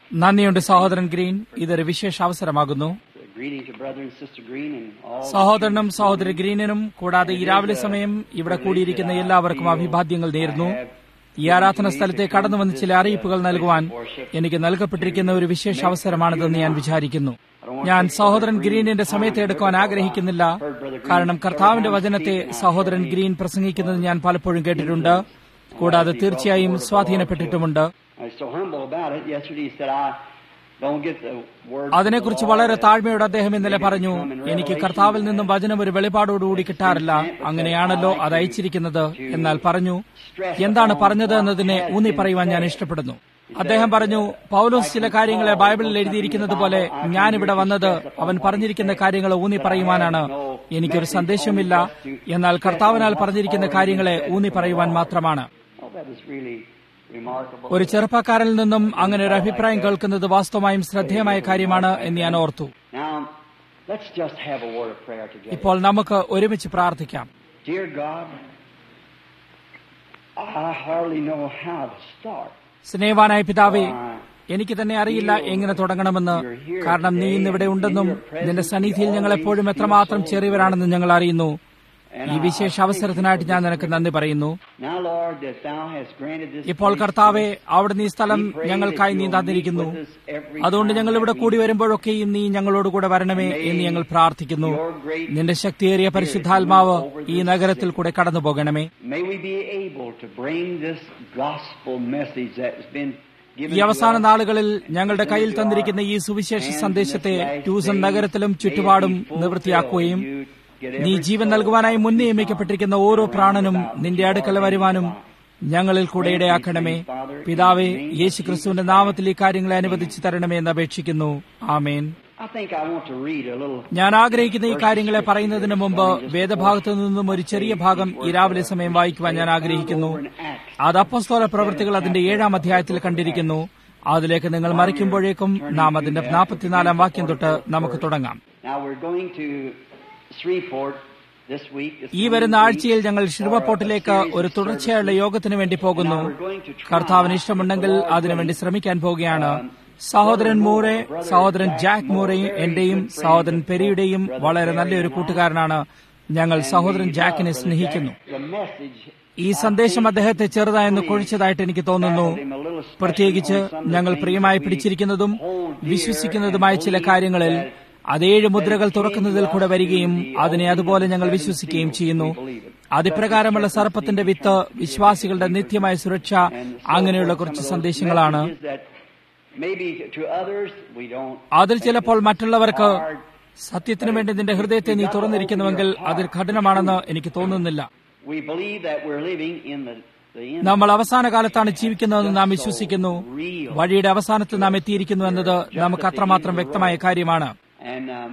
നന്ദിയുണ്ട് സഹോദരൻ ഗ്രീൻ ഇതൊരു വിശേഷ അവസരമാകുന്നു Greetings to brother and sister Green and all. സഹോദരനും സഹോദരി ഗ്രീനിനും കൂടാതെ ഈ രാവിലെ സമയം ഇവിടെ കൂടിയിരിക്കുന്ന എല്ലാവർക്കും അഭിവാദ്യങ്ങൾ നേരുന്നു ഈ ആരാധന സ്ഥലത്തെ കടന്നു വന്ന് ചില അറിയിപ്പുകൾ നൽകുവാൻ എനിക്ക് നൽകപ്പെട്ടിരിക്കുന്ന ഒരു വിശേഷ അവസരമാണിതെന്ന് ഞാൻ വിചാരിക്കുന്നു ഞാൻ സഹോദരൻ ഗ്രീനിന്റെ സമയത്ത് എടുക്കുവാൻ ആഗ്രഹിക്കുന്നില്ല കാരണം കർത്താവിന്റെ വചനത്തെ സഹോദരൻ ഗ്രീൻ പ്രസംഗിക്കുന്നത് ഞാൻ പലപ്പോഴും കേട്ടിട്ടുണ്ട് കൂടാതെ തീർച്ചയായും സ്വാധീനപ്പെട്ടിട്ടുമുണ്ട് I was so humble about it. Yesterday he said, I don't get the word. അതിനെക്കുറിച്ച് വളരെ താഴ്മയോടെ അദ്ദേഹം ഇന്നലെ പറഞ്ഞു എനിക്ക് കർത്താവിൽ നിന്നും വചനം ഒരു വെളിപാടോടുകൂടി കിട്ടാറില്ല അങ്ങനെയാണല്ലോ അത് അയച്ചിരിക്കുന്നത് എന്നാൽ പറഞ്ഞു എന്താണ് പറഞ്ഞത് എന്നതിനെ ഊന്നി പറയുവാൻ ഞാൻ ഇഷ്ടപ്പെടുന്നു അദ്ദേഹം പറഞ്ഞു പൗലോസ് ചില കാര്യങ്ങളെ ബൈബിളിൽ എഴുതിയിരിക്കുന്നത് പോലെ ഞാനിവിടെ വന്നത് അവൻ പറഞ്ഞിരിക്കുന്ന കാര്യങ്ങൾ ഊന്നി പറയുവാനാണ് എനിക്കൊരു സന്ദേശമില്ല എന്നാൽ കർത്താവിനാൽ പറഞ്ഞിരിക്കുന്ന കാര്യങ്ങളെ ഊന്നി പറയുവാൻ മാത്രമാണ് Oh, that was really remarkable. ഒരു ചെറുപ്പക്കാരനിൽ നിന്നും അങ്ങനെ ഒരു അഭിപ്രായം കേൾക്കുന്നത് വാസ്തവമായും ശ്രദ്ധേയമായ കാര്യമാണ് എന്ന് ഞാൻ ഓർത്തു Now, let's just have a word of prayer together. ഇപ്പോൾ നമുക്ക് ഒരുമിച്ച് പ്രാർത്ഥിക്കാം Dear God, I hardly know how to start. സ്നേഹവാനായ പിതാവേ എനിക്ക് തന്നെ അറിയില്ല എങ്ങനെ തുടങ്ങണമെന്ന് കാരണം നീ ഇന്ന് ഇവിടെ ഉണ്ടെന്നും നിന്റെ സന്നിധിയിൽ ഞങ്ങൾ എപ്പോഴും എത്രമാത്രം ചെറിയവരാണെന്നും ഞങ്ങൾ അറിയുന്നു ഈ വിശേഷ അവസരത്തിനായിട്ട് ഞാൻ നിനക്ക് നന്ദി പറയുന്നു Now, Lord, that Thou hast granted this ഇപ്പോൾ place കർത്താവെ to us, അവിടുന്ന് ഈ സ്ഥലം we pray ഞങ്ങൾക്കായി that നീ you will തന്നിരിക്കുന്നു meet with us every അതുകൊണ്ട് time ഞങ്ങൾ ഇവിടെ that കൂടി we വരുമ്പോഴൊക്കെയും നീ ഞങ്ങളോട് കൂടെ വരണമേ എന്ന് ഞങ്ങൾ പ്രാർത്ഥിക്കുന്നു നിന്റെ ശക്തിയേറിയ പരിശുദ്ധാത്മാവ് ഈ നഗരത്തിൽ കൂടെ കടന്നു പോകണമേ May we be able to bring this gospel message that has been given ഈ to അവസാന us നാളുകളിൽ ഞങ്ങളുടെ കയ്യിൽ തന്നിരിക്കുന്ന ഈ സുവിശേഷ സന്ദേശത്തെ ട്യൂസൺ നഗരത്തിലും ചുറ്റുപാടും നിവൃത്തിയാക്കുകയും നീ ജീവൻ നൽകുവാനായി മുൻ നിയമിക്കപ്പെട്ടിരിക്കുന്ന ഓരോ പ്രാണനും നിന്റെ അടുക്കൽ വരുവാനും ഞങ്ങളിൽ കൂടെ ഇടയാക്കണമേ പിതാവേ യേശു ക്രിസ്തുവിന്റെ നാമത്തിൽ ഈ കാര്യങ്ങളെ അനുവദിച്ചു തരണമേ എന്ന് അപേക്ഷിക്കുന്നു ആമേൻ I think I want to read a little ഞാൻ ആഗ്രഹിക്കുന്ന ഈ കാര്യങ്ങളെ പറയുന്നതിന് മുമ്പ് വേദഭാഗത്തു നിന്നും ഒരു ചെറിയ ഭാഗം ഈ രാവിലെ സമയം വായിക്കുവാൻ ഞാൻ ആഗ്രഹിക്കുന്നു അത് അപ്പസ്തോല പ്രവൃത്തികൾ അതിന്റെ ഏഴാം അധ്യായത്തിൽ കണ്ടിരിക്കുന്നു അതിലേക്ക് നിങ്ങൾ മറിക്കുമ്പോഴേക്കും നാം അതിന്റെ നാൽപ്പത്തിനാലാം വാക്യം തൊട്ട് നമുക്ക് തുടങ്ങാം Now we're going to Shreveport this week. It's ഈ വരുന്ന ആഴ്ചയിൽ ഞങ്ങൾ ഷിർവപ്പോർട്ടിലേക്ക് ഒരു തുടർച്ചയായുള്ള യോഗത്തിന് വേണ്ടി പോകുന്നു കർത്താവിന് ഇഷ്ടമുണ്ടെങ്കിൽ അതിനുവേണ്ടി ശ്രമിക്കാൻ പോവുകയാണ് സഹോദരൻ മൂറെ സഹോദരൻ ജാക്ക് മൂറയും എന്റെയും സഹോദരൻ പെരിയുടെയും വളരെ നല്ലൊരു കൂട്ടുകാരനാണ് ഞങ്ങൾ സഹോദരൻ ജാക്കിനെ സ്നേഹിക്കുന്നു The message ഈ സന്ദേശം അദ്ദേഹത്തെ ചെറുതായെന്ന് കുഴിച്ചതായിട്ട് എനിക്ക് തോന്നുന്നു പ്രത്യേകിച്ച് ഞങ്ങൾ പ്രിയമായി പിടിച്ചിരിക്കുന്നതും വിശ്വസിക്കുന്നതുമായ ചില കാര്യങ്ങളിൽ അതേഴ് മുദ്രകൾ തുറക്കുന്നതിൽ കൂടെ വരികയും അതിനെ അതുപോലെ ഞങ്ങൾ വിശ്വസിക്കുകയും ചെയ്യുന്നു അതിപ്രകാരമുള്ള സർപ്പത്തിന്റെ വിത്ത് വിശ്വാസികളുടെ നിത്യമായ സുരക്ഷ അങ്ങനെയുള്ള കുറച്ച് സന്ദേശങ്ങളാണ് is that maybe to others we don't. അതിൽ ചിലപ്പോൾ മറ്റുള്ളവർക്ക് സത്യത്തിനു വേണ്ടി നിന്റെ ഹൃദയത്തെ നീ തുറന്നിരിക്കുന്നുവെങ്കിൽ അതിൽ കഠിനമാണെന്ന് എനിക്ക് തോന്നുന്നില്ല We believe that we're living in the, the end. നമ്മൾ അവസാന കാലത്താണ് ജീവിക്കുന്നതെന്ന് നാം വിശ്വസിക്കുന്നു വഴിയുടെ അവസാനത്തിൽ നാം എത്തിയിരിക്കുന്നു എന്നത് നമുക്ക് അത്രമാത്രം വ്യക്തമായ കാര്യമാണ് And um,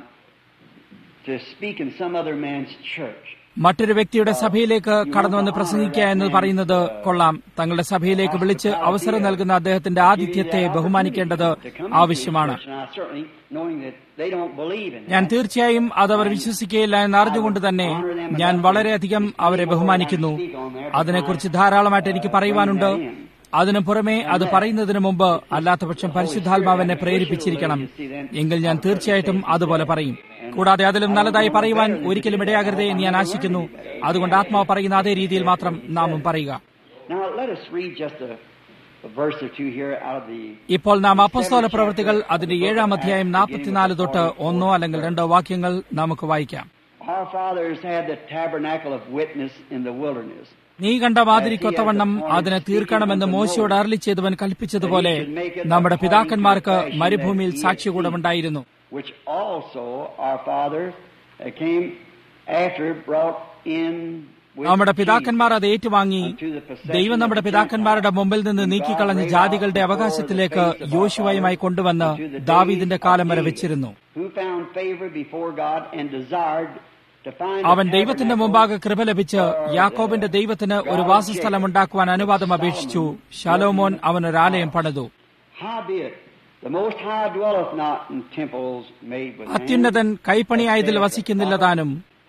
to speak in some other man's church. മറ്റൊരു വ്യക്തിയുടെ സഭയിലേക്ക് കടന്നുവന്ന് പ്രസംഗിക്കുക എന്ന് പറയുന്നത് കൊള്ളാം തങ്ങളുടെ സഭയിലേക്ക് വിളിച്ച് അവസരം നൽകുന്ന അദ്ദേഹത്തിന്റെ ആതിഥ്യത്തെ ബഹുമാനിക്കേണ്ടത് ആവശ്യമാണ് And I certainly, knowing that they don't believe in ഞാൻ that, തീർച്ചയായും അത് അവർ വിശ്വസിക്കുകയില്ല എന്ന് അറിഞ്ഞുകൊണ്ട് തന്നെ ഞാൻ വളരെയധികം അവരെ ബഹുമാനിക്കുന്നു അതിനെക്കുറിച്ച് ധാരാളമായിട്ട് എനിക്ക് പറയുവാനുണ്ട് അതിനു പുറമെ അത് പറയുന്നതിന് മുമ്പ് അല്ലാത്തപക്ഷം പരിശുദ്ധാത്മാവെന്നെ പ്രേരിപ്പിച്ചിരിക്കണം എങ്കിൽ ഞാൻ തീർച്ചയായിട്ടും അതുപോലെ പറയും കൂടാതെ അതിലും നല്ലതായി പറയുവാൻ ഒരിക്കലും ഇടയാകരുതേ എന്ന് ഞാൻ ആശിക്കുന്നു അതുകൊണ്ട് ആത്മാവ് പറയുന്ന അതേ രീതിയിൽ മാത്രം നാമും പറയുക Now, let us read just a, a verse or two here out of the. ഇപ്പോൾ നാം അപ്പസ്തോല പ്രവൃത്തികൾ അതിന്റെ ഏഴാം അധ്യായം നാൽപ്പത്തിനാല് തൊട്ട് ഒന്നോ അല്ലെങ്കിൽ രണ്ടോ വാക്യങ്ങൾ നമുക്ക് വായിക്കാം Our fathers had the tabernacle of witness in the wilderness. നീ കണ്ട മാതിരിക്കൊത്തവണ്ണം അതിനെ തീർക്കണമെന്ന് മോശയോട് അരളി ചെയ്തവൻ കൽപ്പിച്ചതുപോലെ നമ്മുടെ പിതാക്കന്മാർക്ക് മരുഭൂമിയിൽ സാക്ഷ്യകൂടമുണ്ടായിരുന്നു which also our fathers uh, came after brought in with നമ്മുടെ പിതാക്കന്മാർ അത് ഏറ്റുവാങ്ങി ദൈവം നമ്മുടെ പിതാക്കന്മാരുടെ മുമ്പിൽ നിന്ന് നീക്കിക്കളഞ്ഞ ജാതികളുടെ അവകാശത്തിലേക്ക് യോശുവയുമായി കൊണ്ടുവന്ന് ദാവീദിന്റെ കാലം വരെ വെച്ചിരുന്നു who found favor before God and desired to find അവൻ ദൈവത്തിന്റെ മുമ്പാകെ കൃപ ലഭിച്ച് യാക്കോബിന്റെ ദൈവത്തിന് ഒരു വാസസ്ഥലം ഉണ്ടാക്കുവാൻ അനുവാദം അപേക്ഷിച്ചു ശാലോമോൻ അവൻ ഒരു ആലയം പണിതു Howbeit, the Most High dwelleth not in temples made with hands, അത്യുന്നതൻ കൈപ്പണിയായതിൽ വസിക്കുന്നില്ല താനും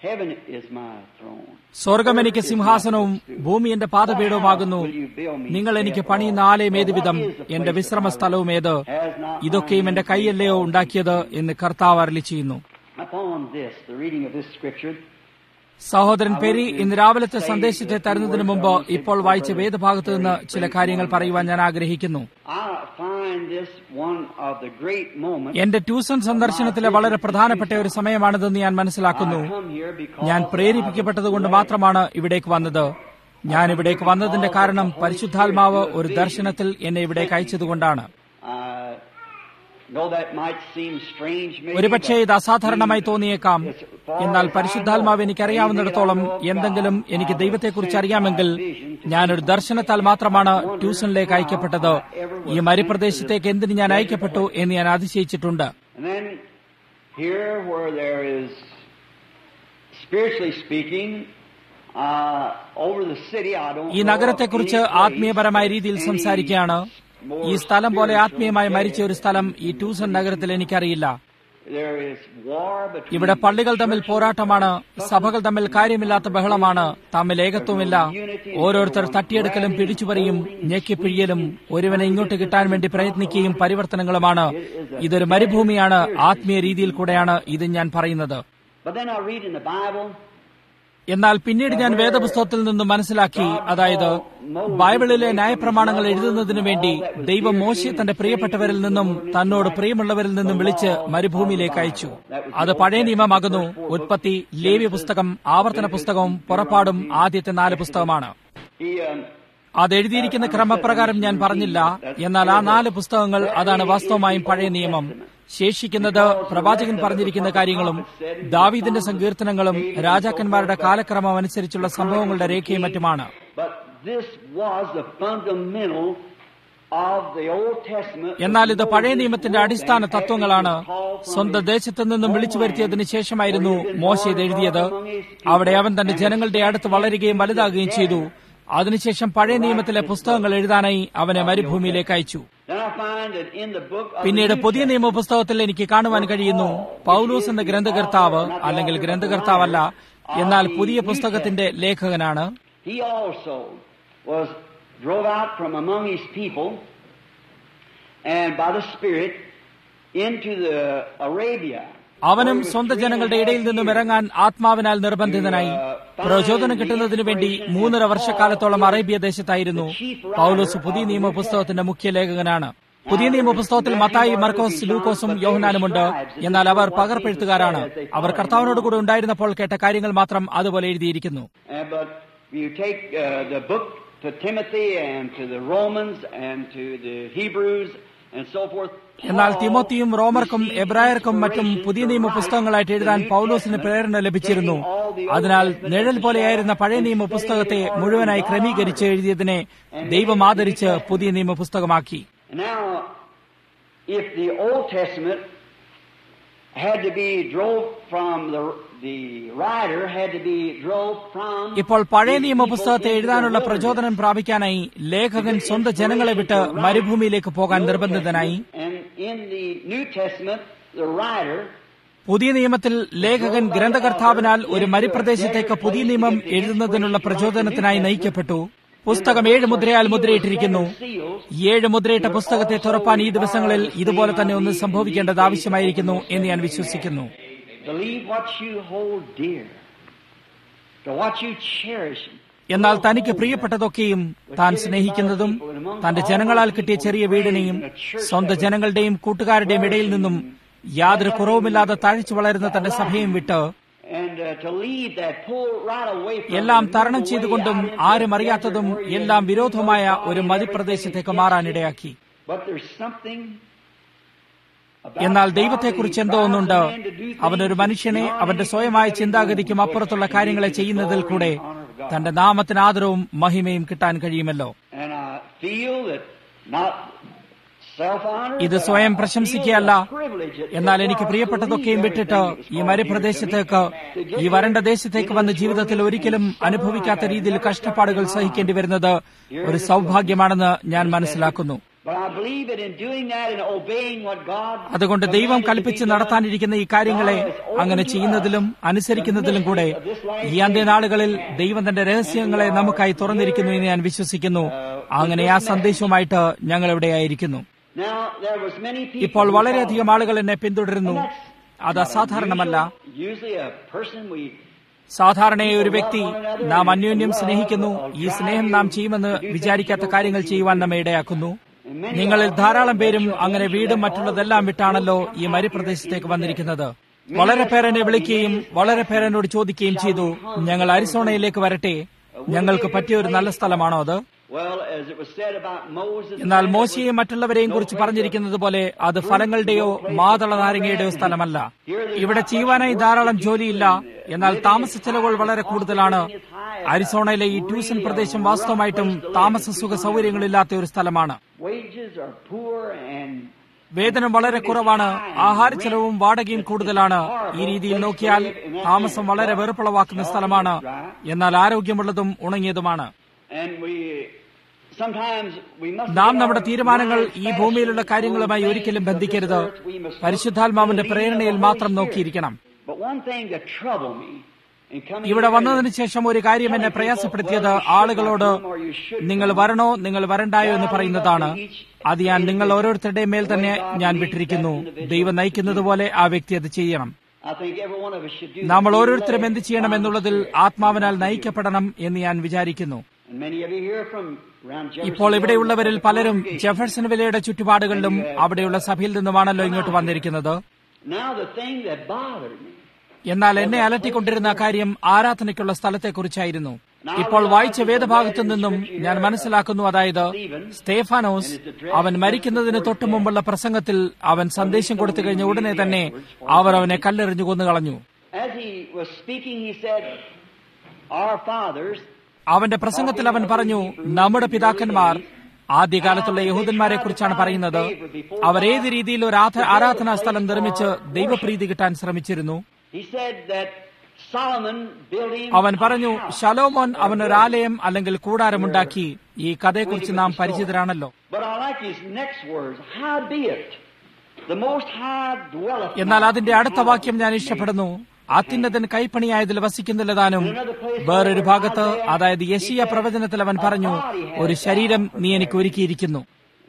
Heaven is my throne. സ്വർഗം എനിക്ക് സിംഹാസനവും ഭൂമി എന്റെ പാദപീഠവുമാകുന്നു നിങ്ങൾ എനിക്ക് പണിയുന്ന ആലയം ഏത് വിധം എന്റെ വിശ്രമ സ്ഥലവും ഏത് ഇതൊക്കെയും എന്റെ കൈയല്ലയോ ഉണ്ടാക്കിയത് എന്ന് കർത്താവ് അരളി ചെയ്യുന്നു Upon this, the reading of this scripture, സഹോദരൻ പെരി ഇന്ന് രാവിലത്തെ സന്ദേശത്തെ തരുന്നതിന് മുമ്പ് ഇപ്പോൾ വായിച്ച വേദഭാഗത്ത് നിന്ന് ചില കാര്യങ്ങൾ പറയുവാൻ ഞാൻ ആഗ്രഹിക്കുന്നു I find this one of the great moments. എന്റെ ട്യൂഷൻ സന്ദർശനത്തിലെ വളരെ പ്രധാനപ്പെട്ട ഒരു സമയമാണിതെന്ന് ഞാൻ മനസ്സിലാക്കുന്നു I come here because ഞാൻ പ്രേരിപ്പിക്കപ്പെട്ടതുകൊണ്ട് മാത്രമാണ് ഇവിടേക്ക് വന്നത് ഞാൻ ഇവിടേക്ക് വന്നതിന്റെ കാരണം പരിശുദ്ധാത്മാവ് ഒരു ദർശനത്തിൽ എന്നെ ഇവിടേക്ക് അയച്ചതുകൊണ്ടാണ് I know that might seem strange, maybe, ഒരുപക്ഷെ but ഇത് അസാധാരണമായി തോന്നിയേക്കാം എന്നാൽ പരിശുദ്ധാത്മാവ് എനിക്കറിയാവുന്നിടത്തോളം എന്തെങ്കിലും എനിക്ക് ദൈവത്തെക്കുറിച്ച് അറിയാമെങ്കിൽ ഞാനൊരു ദർശനത്താൽ മാത്രമാണ് ട്യൂഷനിലേക്ക് അയക്കപ്പെട്ടത് ഈ മരുപ്രദേശത്തേക്ക് എന്തിന് ഞാൻ അയക്കപ്പെട്ടു എന്ന് ഞാൻ അതിശയിച്ചിട്ടുണ്ട് And then here where there is, spiritually speaking, uh, over the city, I don't ഈ know of നഗരത്തെക്കുറിച്ച് any place, ആത്മീയപരമായ രീതിയിൽ any സംസാരിക്കുകയാണ് more ഈ സ്ഥലം പോലെ spiritual ആത്മീയമായി place. മരിച്ച ഒരു സ്ഥലം ഈ ട്യൂസൺ നഗരത്തിൽ എനിക്കറിയില്ല There is war between ഇവിടെ പള്ളികൾ തമ്മിൽ churches, പോരാട്ടമാണ് സഭകൾ തമ്മിൽ കാര്യമില്ലാത്ത ബഹളമാണ് തമ്മിൽ ഏകത്വമില്ല ഓരോരുത്തർ തട്ടിയെടുക്കലും പിടിച്ചുപറിയും ഞെക്കിപ്പിഴിയലും ഒരുവനെ ഇങ്ങോട്ട് കിട്ടാൻ വേണ്ടി പ്രയത്നിക്കുകയും പരിവർത്തനങ്ങളുമാണ് ഇതൊരു മരുഭൂമിയാണ് ആത്മീയ രീതിയിൽ കൂടെയാണ് ഇത് ഞാൻ പറയുന്നത് But then I read in the Bible, എന്നാൽ പിന്നീട് ഞാൻ വേദപുസ്തകത്തിൽ നിന്നും മനസ്സിലാക്കി അതായത് ബൈബിളിലെ ന്യായപ്രമാണങ്ങൾ എഴുതുന്നതിനു വേണ്ടി ദൈവം മോശെ തന്റെ പ്രിയപ്പെട്ടവരിൽ നിന്നും തന്നോട് പ്രിയമുള്ളവരിൽ നിന്നും വിളിച്ച് മരുഭൂമിയിലേക്ക് അയച്ചു അത് പഴയ നിയമമാകുന്നു ഉത്പത്തി ലേവ്യ പുസ്തകം ആവർത്തന പുസ്തകവും പുറപ്പാടും ആദ്യത്തെ നാല് പുസ്തകമാണ് he, um, അത് എഴുതിയിരിക്കുന്ന ക്രമപ്രകാരം ഞാൻ പറഞ്ഞില്ല എന്നാൽ ആ നാല് പുസ്തകങ്ങൾ അതാണ് വാസ്തവമായും പഴയ നിയമം ശേഷിക്കുന്നത് പ്രവാചകൻ പറഞ്ഞിരിക്കുന്ന കാര്യങ്ങളും ദാവീദിന്റെ സങ്കീർത്തനങ്ങളും രാജാക്കന്മാരുടെ കാലക്രമം അനുസരിച്ചുള്ള സംഭവങ്ങളുടെ രേഖയും മറ്റുമാണ് but this was the fundamental of the Old Testament. എന്നാൽ ഇത് പഴയ നിയമത്തിന്റെ അടിസ്ഥാന തത്വങ്ങളാണ് സ്വന്തം ദേശത്തു നിന്നും വിളിച്ചു വരുത്തിയതിനു ശേഷമായിരുന്നു മോശ ഇത് എഴുതിയത് അവിടെ അവൻ തന്റെ ജനങ്ങളുടെ അടുത്ത് വളരുകയും വലുതാകുകയും ചെയ്തു അതിനുശേഷം പഴയ നിയമത്തിലെ പുസ്തകങ്ങൾ എഴുതാനായി അവനെ മരുഭൂമിയിലേക്ക് അയച്ചു Then I find that in the book of പിന്നീട് the New പുതിയ നിയമ പുസ്തകത്തിൽ എനിക്ക് കാണുവാൻ കഴിയുന്നു പൗലൂസ് എന്ന ഗ്രന്ഥകർത്താവ് അല്ലെങ്കിൽ ഗ്രന്ഥകർത്താവല്ല എന്നാൽ പുതിയ പുസ്തകത്തിന്റെ ലേഖകനാണ് He also was drove out from among his people and by the Spirit into the Arabia. അവനും സ്വന്തം ജനങ്ങളുടെ ഇടയിൽ നിന്നും ഇറങ്ങാൻ ആത്മാവിനാൽ നിർബന്ധിതനായി പ്രചോദനം കിട്ടുന്നതിനു വേണ്ടി മൂന്നര വർഷക്കാലത്തോളം അറേബ്യ ദേശത്തായിരുന്നു പൗലോസ് പുതിയ നിയമ പുസ്തകത്തിന്റെ മുഖ്യ ലേഖകനാണ് പുതിയ നിയമ പുസ്തകത്തിൽ മത്തായി മർക്കോസ് ലൂക്കോസും യോഹനാനുമുണ്ട് എന്നാൽ അവർ പകർപ്പെഴുത്തുകാരാണ് അവർ കർത്താവിനോട് കൂടെ ഉണ്ടായിരുന്നപ്പോൾ കേട്ട കാര്യങ്ങൾ മാത്രം അതുപോലെ എഴുതിയിരിക്കുന്നു Uh, but you take uh, the book to Timothy and to the Romans and to the Hebrews and so forth. എന്നാൽ Paul തിമോത്തിയും റോമർക്കും received എബ്രായർക്കും മറ്റും inspiration പുതിയ to നിയമ write പുസ്തകങ്ങളായിട്ട് എഴുതാൻ the New പൗലോസിന് Testament, പ്രേരണ ലഭിച്ചിരുന്നു taking all the Old അതിനാൽ Testament നിഴൽ as a പോലെയായിരുന്ന shadow പഴയ and നിയമ setting പുസ്തകത്തെ it in order മുഴുവനായി in God ക്രമീകരിച്ച് order. എഴുതിയതിനെ And ദൈവം made it ആദരിച്ച് New Testament. പുതിയ നിയമ പുസ്തകമാക്കി Now, if the Old Testament had to be drove from the the writer had to be drove from ഇപ്പോൾ പഴയ his നിയമ people പുസ്തകത്തെ into the എഴുതാനുള്ള wilderness. പ്രചോദനം പ്രാപിക്കാനായി ലേഖകൻ സ്വന്തം ജനങ്ങളെ വിട്ട് മരുഭൂമിയിലേക്ക് പോകാൻ The Old നിർബന്ധിതനായി Testament, And in the New Testament, the writer പുതിയ നിയമത്തിൽ ലേഖകൻ ഗ്രന്ഥകർത്താവിനാൽ ഒരു മരുപ്രദേശത്തേക്ക് പുതിയ നിയമം എഴുതുന്നതിനുള്ള പ്രചോദനത്തിനായി നയിക്കപ്പെട്ടു പുസ്തകം ഏഴ് മുദ്രയാൽ മുദ്രയിട്ടിരിക്കുന്നു ഏഴ് മുദ്രയിട്ട പുസ്തകത്തെ തുറപ്പാൻ ഈ ദിവസങ്ങളിൽ ഇതുപോലെ തന്നെ ഒന്ന് സംഭവിക്കേണ്ടത് ആവശ്യമായിരിക്കുന്നു എന്ന് ഞാൻ വിശ്വസിക്കുന്നു believe what you hold dear, to what you cherish. എന്നാൽ തനിക്ക് പ്രിയപ്പെട്ടതൊക്കെയും താൻ സ്നേഹിക്കുന്നതും തന്റെ ജനങ്ങളാൽ കിട്ടിയ ചെറിയ വീടിനെയും സ്വന്തം ജനങ്ങളുടെയും കൂട്ടുകാരുടെയും ഇടയിൽ നിന്നും യാതൊരു കുറവുമില്ലാതെ താഴ്ച വളരുന്ന തന്റെ സഭയും വിട്ട് And uh, to leave that, pull right away from എല്ലാം it, തരണം move ചെയ്തുകൊണ്ടും away out into ആരും the അറിയാത്തതും desert where you എല്ലാം have വിരോധമായ no God ഒരു and മതിപ്രദേശത്തേക്ക് everything മാറാനിടയാക്കി But there's something about എന്നാൽ God ദൈവത്തെക്കുറിച്ച് that എന്തോ drives ഒന്നുണ്ട് a man to do things അവനൊരു മനുഷ്യനെ beyond അവന്റെ anything സ്വയമായ that he ചിന്താഗതിക്കും knows. അപ്പുറത്തുള്ള He കാര്യങ്ങളെ gives the ചെയ്യുന്നതിൽ glory കൂടെ and honor of God. തന്റെ നാമത്തിന് ആദരവും മഹിമയും കിട്ടാൻ കഴിയുമല്ലോ And I feel that not self-honor, ഇത് but സ്വയം I feel പ്രശംസിക്കുകയല്ല the privilege that എന്നാൽ for എനിക്ക് us to പ്രിയപ്പെട്ടതൊക്കെയും leave വിട്ടിട്ട് everything that's ഈ called മരുപ്രദേശത്തേക്ക് here to me, to ഈ get വരണ്ട here ദേശത്തേക്ക് into വന്ന് this ജീവിതത്തിൽ world ഒരിക്കലും and suffer അനുഭവിക്കാത്ത like I've രീതിയിൽ never കഷ്ടപ്പാടുകൾ suffered in my സഹിക്കേണ്ടി life. വരുന്നത് Here ഒരു is സൗഭാഗ്യമാണെന്ന് ഞാൻ മനസ്സിലാക്കുന്നു But I believe that in doing that and obeying what God അതുകൊണ്ട് ദൈവം commanded to be കൽപ്പിച്ച് done, നടത്താനിരിക്കുന്ന ഈ കാര്യങ്ങളെ അങ്ങനെ ചെയ്യുന്നതിലും അനുസരിക്കുന്നതിലും കൂടെ ഈ അന്ത്യനാളുകളിൽ ദൈവം തന്റെ രഹസ്യങ്ങളെ നമുക്കായി തുറന്നിരിക്കുന്നു എന്ന് ഞാൻ വിശ്വസിക്കുന്നു അങ്ങനെ ആ സന്ദേശവുമായിട്ട് ഞങ്ങൾ ഇവിടെയായിരിക്കുന്നു Now, there was many people ഇപ്പോൾ who വളരെയധികം followed. ആളുകൾ എന്നെ പിന്തുടരുന്നു And that's അത് അസാധാരണമല്ല usual. Usually a person we സാധാരണയായി ഒരു വ്യക്തി നാം അന്യോന്യം സ്നേഹിക്കുന്നു ഈ സ്നേഹം നാം ചെയ്യുമെന്ന് വിചാരിക്കാത്ത കാര്യങ്ങൾ ചെയ്യുവാൻ നമ്മെ ഇടയാക്കുന്നു നിങ്ങളിൽ ധാരാളം പേരും അങ്ങനെ വീടും മറ്റുള്ളതെല്ലാം വിട്ടാണല്ലോ ഈ മരുപ്രദേശത്തേക്ക് വന്നിരിക്കുന്നത് വളരെ പേർ എന്നെ വിളിക്കുകയും വളരെ പേർ എന്നോട് ചോദിക്കുകയും ചെയ്തു ഞങ്ങൾ അരിസോണയിലേക്ക് വരട്ടെ ഞങ്ങൾക്ക് പറ്റിയ ഒരു നല്ല സ്ഥലമാണോ അത് well, as it was said about Moses. എന്നാൽ മോശയെയും മറ്റുള്ളവരെയും കുറിച്ച് പറഞ്ഞിരിക്കുന്നത് പോലെ അത് ഫലങ്ങളുടെയോ മാതള നാരങ്ങയുടെയോ സ്ഥലമല്ല ഇവിടെ ചെയ്യുവാനായി ധാരാളം ജോലിയില്ല എന്നാൽ താമസ ചെലവുകൾ വളരെ കൂടുതലാണ് അരിസോണയിലെ ഈ ട്യൂഷൻ പ്രദേശം വാസ്തവമായിട്ടും താമസ സുഖ സൗകര്യങ്ങളില്ലാത്ത ഒരു സ്ഥലമാണ് Wages are poor and വേതനം വളരെ കുറവാണ് ആഹാര ചെലവും വാടകയും കൂടുതലാണ് ഈ രീതിയിൽ നോക്കിയാൽ താമസം വളരെ വെറുപ്പുളവാക്കുന്ന സ്ഥലമാണ് എന്നാൽ ആരോഗ്യമുള്ളതും ഉണങ്ങിയതുമാണ് and we sometimes we must നാം get നമ്മുടെ our തീരുമാനങ്ങൾ minds ഈ ഭൂമിയിലുള്ള fashioned കാര്യങ്ങളുമായി on the ഒരിക്കലും things of this ബന്ധിക്കരുത് earth. We must look പരിശുദ്ധാത്മാവിന്റെ to the leading പ്രേരണയിൽ of the മാത്രം Holy നോക്കിയിരിക്കണം Spirit. But one thing that troubled me in coming ഇവിടെ here വന്നതിന് is ശേഷം ഒരു കാര്യം എന്നെ പ്രയാസപ്പെടുത്തിയത് ആളുകളോട് നിങ്ങൾ വരണോ നിങ്ങൾ വരണ്ടായോ എന്ന് പറയുന്നതാണ് അത് ഞാൻ നിങ്ങൾ ഓരോരുത്തരുടെയും മേൽ തന്നെ ഞാൻ വിട്ടിരിക്കുന്നു ദൈവം നയിക്കുന്നത് പോലെ ആ വ്യക്തി അത് ചെയ്യണം I think every one of us should do നമ്മൾ that. ഓരോരുത്തരും എന്ത് ചെയ്യണം എന്നുള്ളതിൽ ആത്മാവിനാൽ നയിക്കപ്പെടണം എന്ന് ഞാൻ വിചാരിക്കുന്നു And many of you here from around Jefferson ഇപ്പോൾ ഇവിടെയുള്ളവരിൽ Village, പലരും congregation. ജെഫർസൺ വിലയുടെ ചുറ്റുപാടുകളിലും അവിടെയുള്ള സഭയിൽ നിന്നുമാണല്ലോ ഇങ്ങോട്ട് വന്നിരിക്കുന്നത് Now the thing that bothered me എന്നാൽ എന്നെ അലട്ടിക്കൊണ്ടിരുന്ന കാര്യം ആരാധനയ്ക്കുള്ള സ്ഥലത്തെക്കുറിച്ചായിരുന്നു ഇപ്പോൾ വായിച്ച വേദഭാഗത്തു നിന്നും ഞാൻ മനസ്സിലാക്കുന്നു അതായത് സ്തേഫാനോസ് അവൻ മരിക്കുന്നതിന് തൊട്ടു മുമ്പുള്ള പ്രസംഗത്തിൽ അവൻ സന്ദേശം കൊടുത്തു കഴിഞ്ഞ ഉടനെ തന്നെ അവർ അവനെ കല്ലെറിഞ്ഞു കൊന്നുകളഞ്ഞു As he was speaking, he said, Our fathers, അവന്റെ പ്രസംഗത്തിൽ അവൻ പറഞ്ഞു നമ്മുടെ പിതാക്കന്മാർ ആദ്യകാലത്തുള്ള യഹൂദന്മാരെ കുറിച്ചാണ് പറയുന്നത് അവർ ഏത് രീതിയിൽ ഒരു ആധ- ആരാധനാ സ്ഥലം നിർമ്മിച്ച് ദൈവപ്രീതി കിട്ടാൻ ശ്രമിച്ചിരുന്നു he said that Solomon built him അവൻ പറഞ്ഞു ശലോമോൻ അവൻ ഒരു ആലയം അല്ലെങ്കിൽ കൂടാരമുണ്ടാക്കി ഈ കഥയെക്കുറിച്ച് നാം പരിചിതരാണല്ലോ But I like his next words. How be it? The Most High dwelleth എന്നാൽ not അതിന്റെ in അടുത്ത houses വാക്യം ഞാൻ made. ഇഷ്ടപ്പെടുന്നു അത്യുന്നതൻ കൈപ്പണിയായതിൽ വസിക്കുന്നില്ല താനും വേറൊരു ഭാഗത്ത് അതായത് യശിയ പ്രവചനത്തിൽ അവൻ പറഞ്ഞു ഒരു ശരീരം നീ എനിക്ക് ഒരുക്കിയിരിക്കുന്നു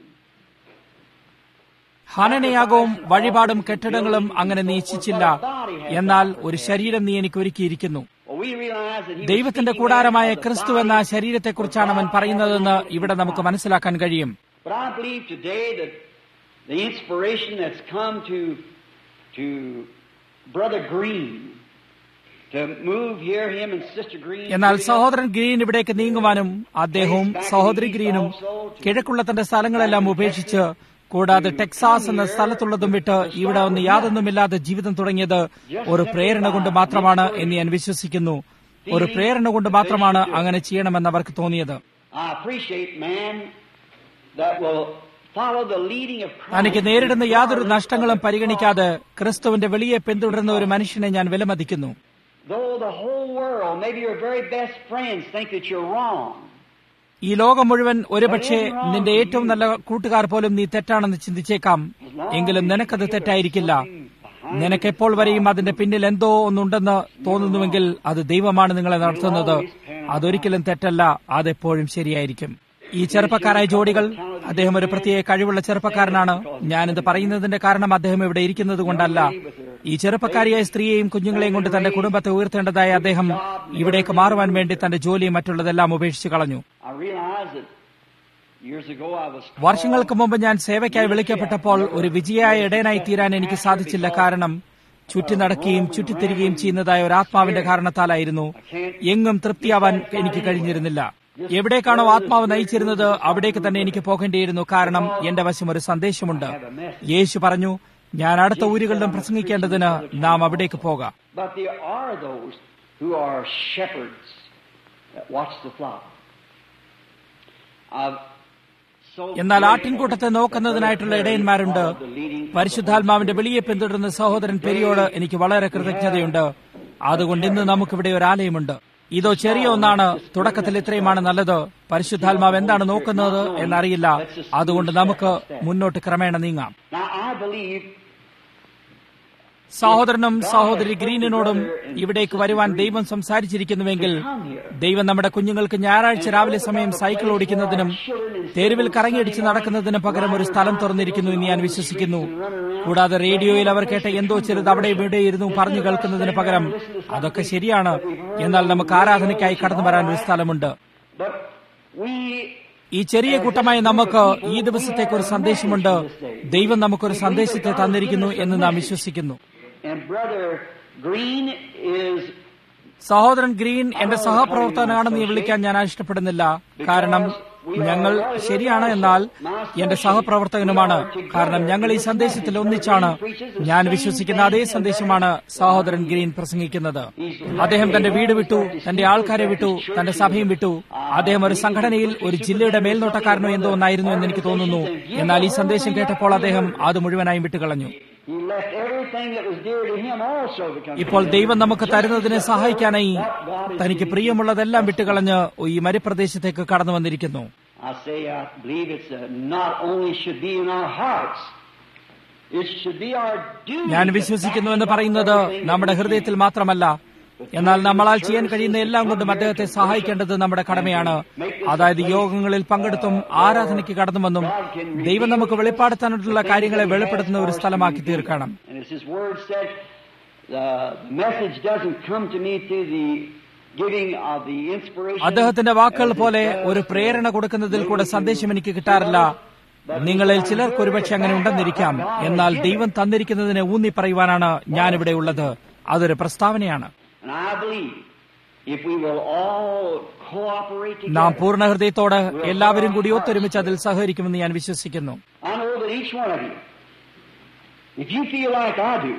ഹനനയാകവും വഴിപാടും കെട്ടിടങ്ങളും അങ്ങനെ നീ ഇച്ഛിച്ചില്ല എന്നാൽ ഒരു ശരീരം നീ എനിക്ക് ഒരുക്കിയിരിക്കുന്നു Well, we realize that he was ദൈവത്തിന്റെ speaking കൂടാരമായ of the ക്രിസ്തു body എന്ന ശരീരത്തെക്കുറിച്ചാണ് അവൻ പറയുന്നതെന്ന് ഇവിടെ നമുക്ക് മനസ്സിലാക്കാൻ കഴിയും But I believe today that the inspiration that's come to to Brother Green to move here, him and Sister Green. എന്നാൽ moving up സഹോദരൻ ഗ്രീൻ ഇവിടേക്ക് നീങ്ങുവാനും അദ്ദേഹവും സഹോദരി ഗ്രീനും കിഴക്കുള്ള തന്റെ സ്ഥലങ്ങളെല്ലാം ഉപേക്ഷിച്ച് കൂടാതെ ടെക്സാസ് എന്ന സ്ഥലത്തുള്ളതും വിട്ട് ഇവിടെ വന്ന് യാതൊന്നുമില്ലാതെ ജീവിതം തുടങ്ങിയത് ഒരു പ്രേരണ കൊണ്ട് മാത്രമാണ് എന്ന് ഞാൻ വിശ്വസിക്കുന്നു ഒരു പ്രേരണ കൊണ്ട് മാത്രമാണ് അങ്ങനെ ചെയ്യണമെന്ന് അവർക്ക് തോന്നിയത് I appreciate man that will follow the leading of Christ. തനിക്ക് നേരിടുന്ന യാതൊരു നഷ്ടങ്ങളും പരിഗണിക്കാതെ ക്രിസ്തുവിന്റെ വെളിയെ പിന്തുടരുന്ന ഒരു മനുഷ്യനെ ഞാൻ വിലമതിക്കുന്നു Though the whole world, maybe your very best friends, think that you're wrong. ഈ ലോകം മുഴുവൻ ഒരുപക്ഷെ നിന്റെ ഏറ്റവും നല്ല കൂട്ടുകാർ പോലും നീ തെറ്റാണെന്ന് ചിന്തിച്ചേക്കാം എങ്കിലും നിനക്കത് തെറ്റായിരിക്കില്ല നിനക്ക് എപ്പോൾ വരെയും അതിന്റെ പിന്നിൽ എന്തോ ഒന്നുണ്ടെന്ന് തോന്നുന്നുവെങ്കിൽ അത് ദൈവമാണ് നിങ്ങളെ നടത്തുന്നത് അതൊരിക്കലും തെറ്റല്ല അതെപ്പോഴും ശരിയായിരിക്കും ഈ ചെറുപ്പക്കാരായ ജോഡികൾ അദ്ദേഹം ഒരു പ്രത്യേക കഴിവുള്ള ചെറുപ്പക്കാരനാണ് ഞാനിത് പറയുന്നതിന്റെ കാരണം അദ്ദേഹം ഇവിടെ ഇരിക്കുന്നത് കൊണ്ടല്ല ഈ ചെറുപ്പക്കാരിയായ സ്ത്രീയെയും കുഞ്ഞുങ്ങളെയും കൊണ്ട് തന്റെ കുടുംബത്തെ ഉയർത്തേണ്ടതായ അദ്ദേഹം ഇവിടേക്ക് മാറുവാൻ വേണ്ടി തന്റെ ജോലിയും മറ്റുള്ളതെല്ലാം ഉപേക്ഷിച്ച് കളഞ്ഞു I realize that years ago I was വർഷങ്ങൾക്ക് മുമ്പ് ഞാൻ സേവയ്ക്കായി വിളിക്കപ്പെട്ടപ്പോൾ ഒരു വിജയായ ഇടയനായി തീരാൻ എനിക്ക് സാധിച്ചില്ല കാരണം ചുറ്റി നടക്കുകയും ചുറ്റിത്തിരികയും ചെയ്യുന്നതായ ഒരു ആത്മാവിന്റെ കാരണത്താലായിരുന്നു എങ്ങും തൃപ്തിയാവാൻ എനിക്ക് കഴിഞ്ഞിരുന്നില്ല എവിടേക്കാണോ ആത്മാവ് നയിച്ചിരുന്നത് അവിടേക്ക് തന്നെ എനിക്ക് പോകേണ്ടിയിരുന്നു കാരണം എന്റെ വശം ഒരു സന്ദേശമുണ്ട് യേശു പറഞ്ഞു ഞാൻ അടുത്ത ഊരുകളിലും പ്രസംഗിക്കേണ്ടതിന് നാം അവിടേക്ക് പോകാം But there are those who are shepherds that watch the flock. I've so എന്നാൽ ആട്ടിൻകൂട്ടത്തെ നോക്കുന്നതിനായിട്ടുള്ള ഇടയന്മാരുണ്ട് പരിശുദ്ധാത്മാവിന്റെ വെളിയെ പിന്തുടരുന്ന സഹോദരൻ പെരിയോട് എനിക്ക് വളരെ കൃതജ്ഞതയുണ്ട് അതുകൊണ്ട് ഇന്ന് നമുക്കിവിടെ ഒരു ആലയമുണ്ട് ഇതോ ചെറിയ ഒന്നാണ് തുടക്കത്തിൽ ഇത്രയുമാണ് നല്ലത് പരിശുദ്ധാത്മാവ് എന്താണ് നോക്കുന്നത് എന്നറിയില്ല അതുകൊണ്ട് നമുക്ക് മുന്നോട്ട് ക്രമേണ നീങ്ങാം Now, I believe സഹോദരനും സഹോദരി ഗ്രീനിനോടും ഇവിടേക്ക് വരുവാൻ ദൈവം സംസാരിച്ചിരിക്കുന്നുവെങ്കിൽ ദൈവം നമ്മുടെ കുഞ്ഞുങ്ങൾക്ക് ഞായറാഴ്ച രാവിലെ സമയം സൈക്കിൾ ഓടിക്കുന്നതിനും തെരുവിൽ കറങ്ങിയടിച്ച് നടക്കുന്നതിനും പകരം ഒരു സ്ഥലം തുറന്നിരിക്കുന്നു എന്ന് ഞാൻ വിശ്വസിക്കുന്നു കൂടാതെ റേഡിയോയിൽ അവർ കേട്ട എന്തോ ചിലത് അവിടെ ഇവിടെ ഇരുന്നു പറഞ്ഞു കേൾക്കുന്നതിന് പകരം അതൊക്കെ ശരിയാണ് എന്നാൽ നമുക്ക് ആരാധനയ്ക്കായി കടന്നു വരാൻ ഒരു സ്ഥലമുണ്ട് but we ഈ ചെറിയ കൂട്ടമായി നമുക്ക് ഈ ദിവസത്തേക്ക് ഒരു സന്ദേശമുണ്ട് ദൈവം നമുക്കൊരു സന്ദേശത്തെ തന്നിരിക്കുന്നു എന്ന് നാം വിശ്വസിക്കുന്നു and Brother Green is സഹോദരൻ ഗ്രീൻ എന്റെ സഹപ്രവർത്തകനാണെന്ന് ഈ വിളിക്കാൻ ഞാൻ ഇഷ്ടപ്പെടുന്നില്ല കാരണം ഞങ്ങൾ ശരിയാണ് എന്നാൽ എന്റെ സഹപ്രവർത്തകനുമാണ് കാരണം ഞങ്ങൾ ഈ സന്ദേശത്തിൽ ഒന്നിച്ചാണ് ഞാൻ വിശ്വസിക്കുന്ന അതേ സന്ദേശമാണ് സഹോദരൻ ഗ്രീൻ പ്രസംഗിക്കുന്നത് അദ്ദേഹം തന്റെ വീട് വിട്ടു തന്റെ ആൾക്കാരെ വിട്ടു തന്റെ സഭയും വിട്ടു അദ്ദേഹം ഒരു സംഘടനയിൽ ഒരു ജില്ലയുടെ മേൽനോട്ടക്കാരനോ എന്തോ ഒന്നായിരുന്നു എന്ന് എനിക്ക് തോന്നുന്നു എന്നാൽ ഈ സന്ദേശം കേട്ടപ്പോൾ അദ്ദേഹം അത് മുഴുവനായും വിട്ടുകളഞ്ഞു he left everything that was dear to him also to come. ഇപ്പോൾ ദൈവം നമുക്ക് തരുന്നതിനെ സഹായിക്കാനായി തനിക്ക് പ്രിയമുള്ളതെല്ലാം വിട്ടുകളഞ്ഞ് ഈ മരുപ്രദേശത്തേക്ക് കടന്നു വന്നിരിക്കുന്നു I say I believe it's uh, not only should be in our hearts, it should be our duty. ഞാൻ to വിശ്വസിക്കുന്നു എന്ന് back up പറയുന്നത് everything നമ്മുടെ that we ഹൃദയത്തിൽ can. മാത്രമല്ല എന്നാൽ നമ്മളാൽ ചെയ്യാൻ കഴിയുന്ന എല്ലാം കൊണ്ടും അദ്ദേഹത്തെ സഹായിക്കേണ്ടത് നമ്മുടെ കടമയാണ് അതായത് യോഗങ്ങളിൽ പങ്കെടുത്തും ആരാധനയ്ക്ക് കടന്നുവന്നും ദൈവം നമുക്ക് വെളിപ്പെടുത്താനുള്ള കാര്യങ്ങളെ വെളിപ്പെടുത്തുന്ന ഒരു സ്ഥലമാക്കി തീർക്കണം And as his word said, the message doesn't come to me through the giving of the inspiration. അദ്ദേഹത്തിന്റെ വാക്കുകൾ പോലെ ഒരു പ്രേരണ കൊടുക്കുന്നതിൽ കൂടെ സന്ദേശം എനിക്ക് കിട്ടാറില്ല നിങ്ങളിൽ ചിലർക്ക് ഒരുപക്ഷെ അങ്ങനെ ഉണ്ടെന്നിരിക്കാം എന്നാൽ ദൈവം തന്നിരിക്കുന്നതിനെ ഊന്നി പറയുവാനാണ് ഞാനിവിടെ ഉള്ളത് അതൊരു പ്രസ്താവനയാണ് And I believe if we will all cooperate നാം together, പൂർണ്ണ ഹൃദയത്തോട് എല്ലാവരും കൂടി ഒത്തൊരുമിച്ച് അതിൽ സഹകരിക്കുമെന്ന് ഞാൻ വിശ്വസിക്കുന്നു I know that each one of you, if you feel like I do,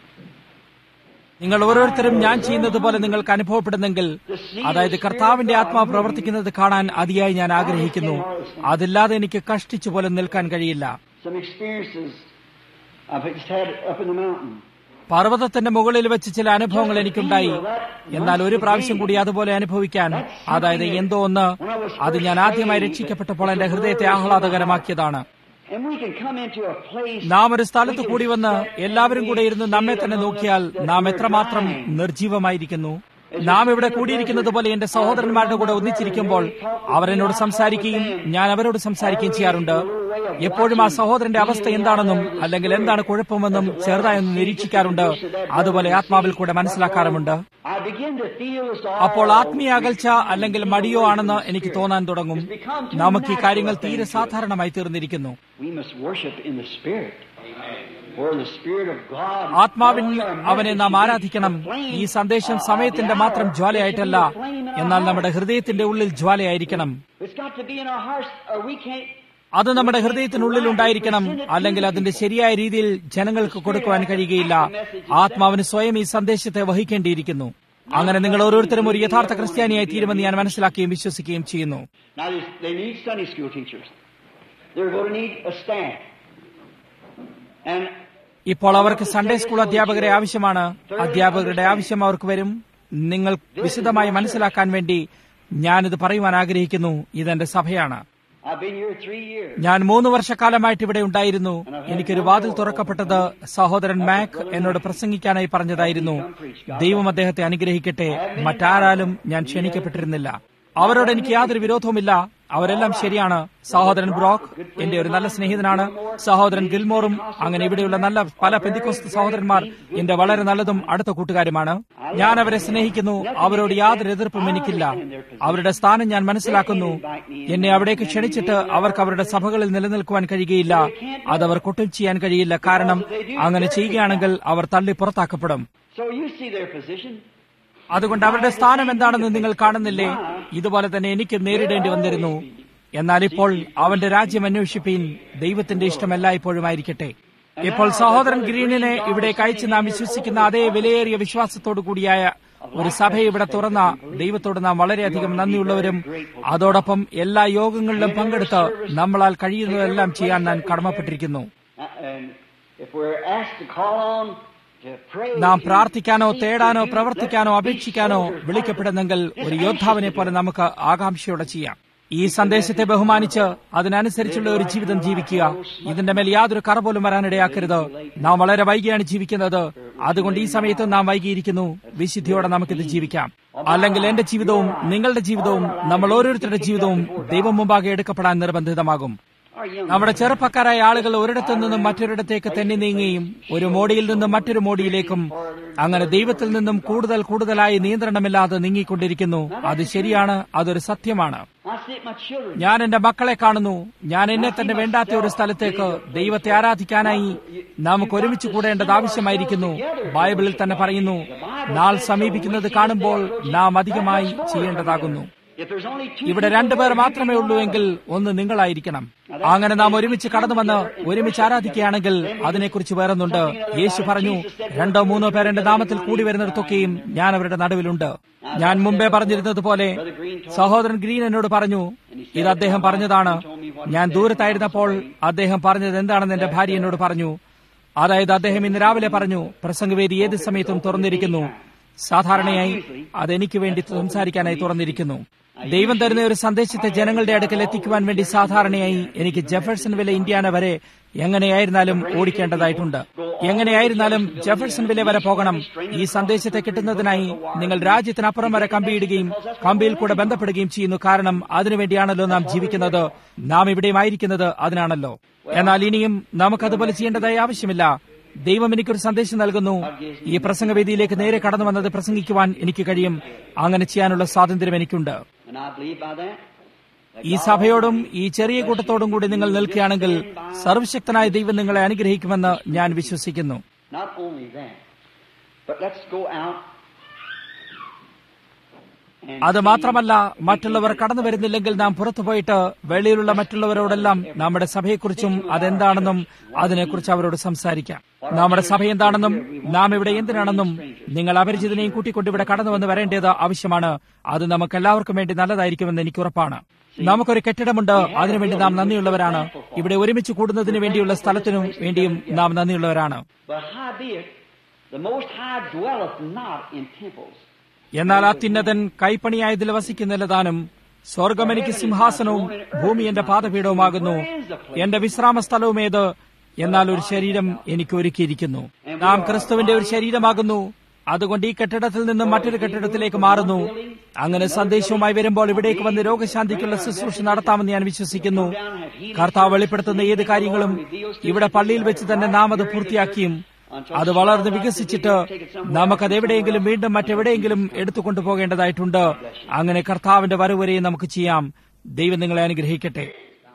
നിങ്ങൾ ഓരോരുത്തരും ഞാൻ ചെയ്യുന്നത് പോലെ നിങ്ങൾക്ക് അനുഭവപ്പെടുന്നെങ്കിൽ അതായത് കർത്താവിന്റെ ആത്മാവ് പ്രവർത്തിക്കുന്നത് കാണാൻ അതിയായി ഞാൻ ആഗ്രഹിക്കുന്നു അതില്ലാതെ എനിക്ക് കഷ്ടിച്ചു പോലെ നിൽക്കാൻ കഴിയില്ല some experiences I've just had up in the mountain. പർവ്വതത്തിന്റെ മുകളിൽ വെച്ച് ചില അനുഭവങ്ങൾ എനിക്കുണ്ടായി എന്നാൽ ഒരു പ്രാവശ്യം കൂടി അതുപോലെ അനുഭവിക്കാൻ അതായത് എന്തോ ഒന്ന് അത് ഞാൻ ആദ്യമായി രക്ഷിക്കപ്പെട്ടപ്പോൾ എന്റെ ഹൃദയത്തെ ആഹ്ലാദകരമാക്കിയതാണ് And we can come into a place നാം ഒരു സ്ഥലത്ത് കൂടി വന്ന് എല്ലാവരും കൂടെ ഇരുന്ന് നമ്മെ തന്നെ നോക്കിയാൽ നാം എത്രമാത്രം നിർജീവമായിരിക്കുന്നു നാം ഇവിടെ കൂടിയിരിക്കുന്നത് പോലെ എന്റെ സഹോദരന്മാരുടെ കൂടെ ഒന്നിച്ചിരിക്കുമ്പോൾ അവർ എന്നോട് സംസാരിക്കുകയും ഞാൻ അവരോട് സംസാരിക്കുകയും ചെയ്യാറുണ്ട് എപ്പോഴും ആ സഹോദരന്റെ അവസ്ഥ എന്താണെന്നും അല്ലെങ്കിൽ എന്താണ് കുഴപ്പമെന്നും ചെറുതായൊന്ന് നിരീക്ഷിക്കാറുണ്ട് അതുപോലെ ആത്മാവിൽ കൂടെ മനസ്സിലാക്കാറുമുണ്ട് I begin to feel as though അപ്പോൾ ആത്മീയ അകൽച്ച അല്ലെങ്കിൽ മടിയോ ആണെന്ന് എനിക്ക് തോന്നാൻ തുടങ്ങും നമുക്ക് ഈ കാര്യങ്ങൾ തീരെ സാധാരണമായി തീർന്നിരിക്കുന്നു we must worship in the Spirit. Where the Spirit of God ആത്മാവിൽ അവനെ നാം ആരാധിക്കണം ഈ സന്ദേശം സമയത്തിന്റെ മാത്രം ജ്വാലയായിട്ടല്ല എന്നാൽ നമ്മുടെ ഹൃദയത്തിന്റെ ഉള്ളിൽ ജ്വാലയായിരിക്കണം It's got to be in our hearts or we can't അത് നമ്മുടെ ഹൃദയത്തിനുള്ളിൽ ഉണ്ടായിരിക്കണം അല്ലെങ്കിൽ അതിന്റെ ശരിയായ രീതിയിൽ ജനങ്ങൾക്ക് കൊടുക്കുവാൻ കഴിയുകയില്ല ആത്മാവിന് സ്വയം ഈ സന്ദേശത്തെ വഹിക്കേണ്ടിയിരിക്കുന്നു അങ്ങനെ നിങ്ങൾ ഓരോരുത്തരും ഒരു യഥാർത്ഥ ക്രിസ്ത്യാനിയായി തീരുമെന്ന് ഞാൻ മനസ്സിലാക്കുകയും വിശ്വസിക്കുകയും ചെയ്യുന്നു Now they, they need Sunday school teachers. They're going to need a staff. And ഇപ്പോൾ അവർക്ക് സൺഡേ സ്കൂൾ അധ്യാപകരെ ആവശ്യമാണ് അധ്യാപകരുടെ ആവശ്യം അവർക്ക് വരും നിങ്ങൾ വിശദമായി മനസ്സിലാക്കാൻ വേണ്ടി ഞാനിത് പറയുവാൻ ആഗ്രഹിക്കുന്നു ഇതെന്റെ സഭയാണ് I've been here three years. ഞാൻ മൂന്ന് വർഷക്കാലമായിട്ട് ഇവിടെ ഉണ്ടായിരുന്നു എനിക്കൊരു വാതിൽ തുറക്കപ്പെട്ടത് സഹോദരൻ മാക് എന്നോട് പ്രസംഗിക്കാനായി പറഞ്ഞതായിരുന്നു ദൈവം അദ്ദേഹത്തെ അനുഗ്രഹിക്കട്ടെ മറ്റാരാലും ഞാൻ ക്ഷണിക്കപ്പെട്ടിരുന്നില്ല അവരോട് എനിക്ക് യാതൊരു വിരോധവുമില്ല അവരെല്ലാം ശരിയാണ് സഹോദരൻ ബ്രോക്ക് എന്റെ ഒരു നല്ല സ്നേഹിതനാണ് സഹോദരൻ ഗിൽമോറും അങ്ങനെ ഇവിടെയുള്ള നല്ല പല പെന്തിക്കോസ്ത് സഹോദരന്മാർ എന്റെ വളരെ നല്ലതും അടുത്ത കൂട്ടുകാരുമാണ് ഞാൻ അവരെ സ്നേഹിക്കുന്നു അവരോട് യാതൊരു എതിർപ്പും എനിക്കില്ല അവരുടെ സ്ഥാനം ഞാൻ മനസ്സിലാക്കുന്നു എന്നെ അവിടേക്ക് ക്ഷണിച്ചിട്ട് അവർക്ക് അവരുടെ സഭകളിൽ നിലനിൽക്കുവാൻ കഴിയുകയില്ല അതവർ കൊട്ടും ചെയ്യാൻ കഴിയില്ല കാരണം അങ്ങനെ ചെയ്യുകയാണെങ്കിൽ അവർ തള്ളി പുറത്താക്കപ്പെടും So you see their position. അതുകൊണ്ട് അവരുടെ സ്ഥാനം എന്താണെന്ന് നിങ്ങൾ കാണുന്നില്ലേ ഇതുപോലെ തന്നെ എനിക്ക് നേരിടേണ്ടി വന്നിരുന്നു എന്നാൽ ഇപ്പോൾ അവന്റെ രാജ്യം അന്വേഷിപ്പീൻ ദൈവത്തിന്റെ ഇഷ്ടം എല്ലായ്പ്പോഴും ആയിരിക്കട്ടെ ഇപ്പോൾ സഹോദരൻ ഗ്രീനിനെ ഇവിടേക്ക് അയച്ച് നാം വിശ്വസിക്കുന്ന അതേ വിലയേറിയ വിശ്വാസത്തോടു കൂടിയായ ഒരു സഭയെ ഇവിടെ തുറന്ന ദൈവത്തോട് നാം വളരെയധികം നന്ദിയുള്ളവരും അതോടൊപ്പം എല്ലാ യോഗങ്ങളിലും പങ്കെടുത്ത് നമ്മളാൽ കഴിയുന്നതെല്ലാം ചെയ്യാൻ ഞാൻ കടമപ്പെട്ടിരിക്കുന്നു Uh, And if we're asked to call on to pray, നാം to പ്രാർത്ഥിക്കാനോ seek തേടാനോ to do, പ്രവർത്തിക്കാനോ let's be അപേക്ഷിക്കാനോ soldiers വിളിക്കപ്പെടുന്നെങ്കിൽ like this. ഒരു It's യോദ്ധാവിനെ anxious പോലെ to do. നമുക്ക് ആകാംക്ഷയോടെ ചെയ്യാം ഈ സന്ദേശത്തെ ബഹുമാനിച്ച് അതിനനുസരിച്ചുള്ള ഒരു ജീവിതം ജീവിക്കുക ഇതിന്റെ മേൽ യാതൊരു കറ പോലും വരാനിടയാക്കരുത് നാം വളരെ വൈകിയാണ് ജീവിക്കുന്നത് അതുകൊണ്ട് ഈ സമയത്ത് നാം വൈകിയിരിക്കുന്നു വിശുദ്ധിയോടെ നമുക്കിത് ജീവിക്കാം അല്ലെങ്കിൽ എന്റെ ജീവിതവും നിങ്ങളുടെ ജീവിതവും നമ്മൾ ഓരോരുത്തരുടെ ജീവിതവും ദൈവം മുമ്പാകെ എടുക്കപ്പെടാൻ നിർബന്ധിതമാകും Our young നമ്മുടെ ചെറുപ്പക്കാരായ ആളുകൾ ഒരിടത്തു നിന്നും മറ്റൊരിടത്തേക്ക് തെന്നി നീങ്ങുകയും ഒരു മോടിയിൽ നിന്നും മറ്റൊരു മോടിയിലേക്കും അങ്ങനെ ദൈവത്തിൽ നിന്നും കൂടുതൽ കൂടുതലായി നിയന്ത്രണമില്ലാതെ നീങ്ങിക്കൊണ്ടിരിക്കുന്നു അത് ശരിയാണ് അതൊരു സത്യമാണ് I see it my children. ഞാൻ എന്റെ മക്കളെ കാണുന്നു ഞാൻ എന്നെ തന്നെ വേണ്ടാത്ത ഒരു സ്ഥലത്തേക്ക് ദൈവത്തെ ആരാധിക്കാനായി നമുക്ക് ഒരുമിച്ച് കൂടേണ്ടത് ആവശ്യമായിരിക്കുന്നു ബൈബിളിൽ തന്നെ പറയുന്നു നാൾ സമീപിക്കുന്നത് കാണുമ്പോൾ നാം അധികമായി ചെയ്യേണ്ടതാകുന്നു If there's only two ഇവിടെ people രണ്ടുപേർ there, you മാത്രമേ can ഉള്ളൂ one എങ്കിൽ of them. ഒന്ന് നിങ്ങളായിരിക്കണം അങ്ങനെ നാം ഒരുമിച്ച് കടന്നു വന്ന് ഒരുമിച്ച് ആരാധിക്കുകയാണെങ്കിൽ അതിനെക്കുറിച്ച് വേറൊന്നുണ്ട് യേശു പറഞ്ഞു രണ്ടോ മൂന്നോ പേർ എന്റെ നാമത്തിൽ കൂടി വരുന്നിടത്തൊക്കെയും ഞാൻ അവരുടെ നടുവിലുണ്ട് ഞാൻ മുമ്പേ പറഞ്ഞിരുന്നത് പോലെ സഹോദരൻ ഗ്രീൻ എന്നോട് പറഞ്ഞു ഇത് അദ്ദേഹം പറഞ്ഞതാണ് ഞാൻ ദൂരത്തായിരുന്നപ്പോൾ അദ്ദേഹം പറഞ്ഞത് എന്താണെന്ന് എന്റെ ഭാര്യ എന്നോട് പറഞ്ഞു അതായത് അദ്ദേഹം ഇന്ന് രാവിലെ പറഞ്ഞു പ്രസംഗവേദി ഏത് സമയത്തും തുറന്നിരിക്കുന്നു സാധാരണയായി അതെനിക്ക് വേണ്ടി സംസാരിക്കാനായി തുറന്നിരിക്കുന്നു ദൈവം തരുന്ന ഒരു സന്ദേശത്തെ ജനങ്ങളുടെ അടുക്കൽ എത്തിക്കുവാൻ വേണ്ടി സാധാരണയായി എനിക്ക് ജെഫേഴ്സൺ വില ഇന്ത്യാന വരെ എങ്ങനെയായിരുന്നാലും ഓടിക്കേണ്ടതായിട്ടുണ്ട് എങ്ങനെയായിരുന്നാലും ജെഫേഴ്സൺ വില വരെ പോകണം ഈ സന്ദേശത്തെ കിട്ടുന്നതിനായി നിങ്ങൾ രാജ്യത്തിനപ്പുറം വരെ കമ്പിയിടുകയും കമ്പിയിൽ കൂടെ ബന്ധപ്പെടുകയും ചെയ്യുന്നു കാരണം അതിനുവേണ്ടിയാണല്ലോ നാം ജീവിക്കുന്നത് നാം ഇവിടെയും ആയിരിക്കുന്നത് അതിനാണല്ലോ എന്നാൽ ഇനിയും നമുക്കതുപോലെ ചെയ്യേണ്ടതായി ആവശ്യമില്ല ദൈവം എനിക്കൊരു സന്ദേശം നൽകുന്നു ഈ പ്രസംഗവേദിയിലേക്ക് നേരെ കടന്നു വന്നത് പ്രസംഗിക്കുവാൻ എനിക്ക് കഴിയും അങ്ങനെ ചെയ്യാനുള്ള സ്വാതന്ത്ര്യം എനിക്കുണ്ട് And I believe by that. that ഈ God സഭയോടും ഈ ചെറിയ കൂട്ടത്തോടും കൂടി നിങ്ങൾ നിൽക്കുകയാണെങ്കിൽ സർവശക്തനായ ദൈവം നിങ്ങളെ അനുഗ്രഹിക്കുമെന്ന് ഞാൻ വിശ്വസിക്കുന്നു Not only that, but let's go out. and അത് see മാത്രമല്ല if we മറ്റുള്ളവർ can- കടന്നു വരുന്നില്ലെങ്കിൽ നാം പുറത്തു പോയിട്ട് വെളിയിലുള്ള മറ്റുള്ളവരോടെല്ലാം നമ്മുടെ സഭയെക്കുറിച്ചും അതെന്താണെന്നും അതിനെക്കുറിച്ച് അവരോട് സംസാരിക്കാം നമ്മുടെ സഭ എന്താണെന്നും നാം ഇവിടെ എന്തിനാണെന്നും നിങ്ങൾ അപരിചിതനെയും കൂട്ടിക്കൊണ്ട് ഇവിടെ കടന്നു വന്ന് വരേണ്ടത് ആവശ്യമാണ് അത് നമുക്ക് എല്ലാവർക്കും വേണ്ടി നല്ലതായിരിക്കുമെന്ന് എനിക്ക് ഉറപ്പാണ് നമുക്കൊരു കെട്ടിടമുണ്ട് അതിനുവേണ്ടി നാം നന്ദിയുള്ളവരാണ് ഇവിടെ ഒരുമിച്ച് കൂടുന്നതിന് വേണ്ടിയുള്ള സ്ഥലത്തിനും വേണ്ടിയും നാം നന്ദിയുള്ളവരാണ് But howbeit, the Most High dwelleth not in temples. എന്നാൽ അത്യുന്നതൻ കൈപ്പണിയായതിൽ വസിക്കുന്നില്ല താനും സ്വർഗം എനിക്ക് സിംഹാസനവും ഭൂമി എന്റെ പാദപീഠവുമാകുന്നു എന്റെ വിശ്രാമ സ്ഥലവും ഏത് എന്നാൽ ഒരു ശരീരം എനിക്ക് ഒരുക്കിയിരിക്കുന്നു നാം ക്രിസ്തുവിന്റെ ഒരു ശരീരമാകുന്നു അതുകൊണ്ട് ഈ കെട്ടിടത്തിൽ നിന്നും മറ്റൊരു കെട്ടിടത്തിലേക്ക് മാറുന്നു അങ്ങനെ സന്ദേശവുമായി വരുമ്പോൾ ഇവിടേക്ക് വന്ന് രോഗശാന്തിക്കുള്ള ശുശ്രൂഷ നടത്താമെന്ന് ഞാൻ വിശ്വസിക്കുന്നു കർത്താവ് വെളിപ്പെടുത്തുന്ന ഏത് കാര്യങ്ങളും ഇവിടെ പള്ളിയിൽ വെച്ച് തന്നെ നാം അത് പൂർത്തിയാക്കിയും അത് വളർന്ന് വികസിച്ചിട്ട് നമുക്കത് എവിടെയെങ്കിലും വീണ്ടും മറ്റെവിടെയെങ്കിലും എടുത്തുകൊണ്ടു പോകേണ്ടതായിട്ടുണ്ട് അങ്ങനെ കർത്താവിന്റെ വരവ് വരെ നമുക്ക് ചെയ്യാം ദൈവം നിങ്ങളെ അനുഗ്രഹിക്കട്ടെ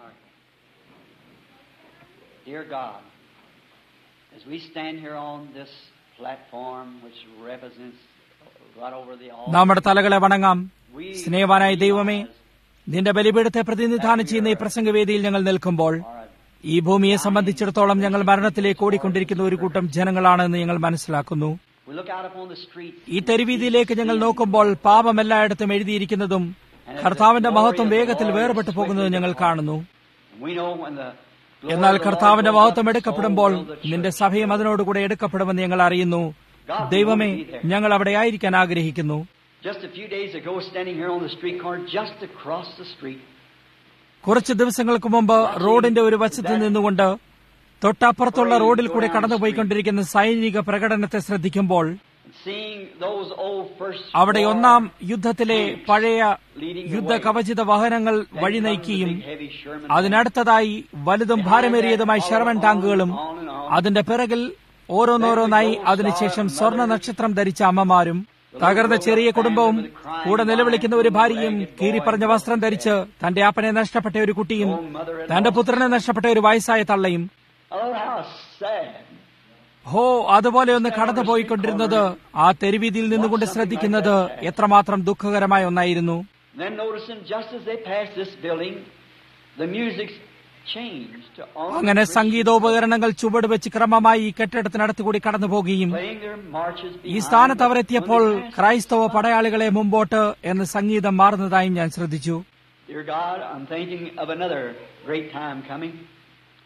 Dear God, as we stand here on this platform which represents right over the altar, നമ്മുടെ തലകളെ വണങ്ങാം we സ്നേഹവാനായ ദൈവമേ നിന്റെ ബലിപീഠത്തെ പ്രതിനിധാനം ചെയ്യുന്ന ഈ പ്രസംഗവേദിയിൽ ഞങ്ങൾ നിൽക്കുമ്പോൾ ഈ ഭൂമിയെ സംബന്ധിച്ചിടത്തോളം ഞങ്ങൾ മരണത്തിലേക്ക് ഓടിക്കൊണ്ടിരിക്കുന്ന ഒരു കൂട്ടം ജനങ്ങളാണെന്ന് ഞങ്ങൾ മനസ്സിലാക്കുന്നു we look out upon the streets. ഈ തെരുവീതിയിലേക്ക് ഞങ്ങൾ നോക്കുമ്പോൾ പാപം എല്ലായിടത്തും എഴുതിയിരിക്കുന്നതും കർത്താവിന്റെ മഹത്വം വേഗത്തിൽ വേർപെട്ടു പോകുന്നതും ഞങ്ങൾ കാണുന്നു We know when the glory എന്നാൽ of the Lord കർത്താവിന്റെ goes up, മഹത്വം എടുക്കപ്പെടുമ്പോൾ so will the church. നിന്റെ സഭയും അതിനോടുകൂടെ എടുക്കപ്പെടുമെന്ന് ഞങ്ങൾ അറിയുന്നു ദൈവമേ ഞങ്ങൾ അവിടെ ആയിരിക്കാൻ ആഗ്രഹിക്കുന്നു Just a few days ago, standing here on the street corner, just across the street, കുറച്ച് ദിവസങ്ങൾക്ക് മുമ്പ് റോഡിന്റെ ഒരു വശത്ത് നിന്നുകൊണ്ട് തൊട്ടപ്പുറത്തുള്ള റോഡിൽ കൂടെ കടന്നുപോയിക്കൊണ്ടിരിക്കുന്ന സൈനിക പ്രകടനത്തെ ശ്രദ്ധിക്കുമ്പോൾ and seeing those old first അവിടെ war ഒന്നാം യുദ്ധത്തിലെ പഴയ leading the യുദ്ധ way. കവചിത വാഹനങ്ങൾ Then വഴി comes the നയിക്കുകയും big heavy Sherman അതിനടുത്തതായി വലുതും ഭാരമേറിയതുമായ ഷെർമൻ ടാങ്കുകളും അതിന്റെ പിറകിൽ ഓരോന്നോരോന്നായി അതിനുശേഷം സ്വർണ്ണ നക്ഷത്രം ധരിച്ച അമ്മമാരും തകർന്ന ചെറിയ കുടുംബവും കൂടെ നിലവിളിക്കുന്ന ഒരു ഭാര്യയും കീറിപ്പറഞ്ഞ വസ്ത്രം ധരിച്ച് തന്റെ അപ്പനെ നഷ്ടപ്പെട്ട ഒരു കുട്ടിയും തന്റെ പുത്രനെ നഷ്ടപ്പെട്ട ഒരു വയസ്സായ തള്ളയും Oh, how sad. ഹോ അതുപോലെ ഒന്ന് കടന്നുപോയിക്കൊണ്ടിരുന്നത് ആ തെരുവീതിയിൽ നിന്നുകൊണ്ട് ശ്രദ്ധിക്കുന്നത് എത്രമാത്രം ദുഃഖകരമായ ഒന്നായിരുന്നു Then noticing just as they passed this building, the music changed to all അങ്ങനെ സംഗീതോപകരണങ്ങൾ ചുവട് വെച്ച് ക്രമമായി ഈ കെട്ടിടത്തിനടുത്ത് കൂടി കടന്നു പോകുകയും playing their marches ഈ behind സ്ഥാനത്ത് them. അവരെത്തിയപ്പോൾ When they passed, ക്രൈസ്തവ പടയാളികളെ മുമ്പോട്ട് എന്ന് സംഗീതം മാറുന്നതായും ഞാൻ ശ്രദ്ധിച്ചു Dear God, I'm thinking of another great time coming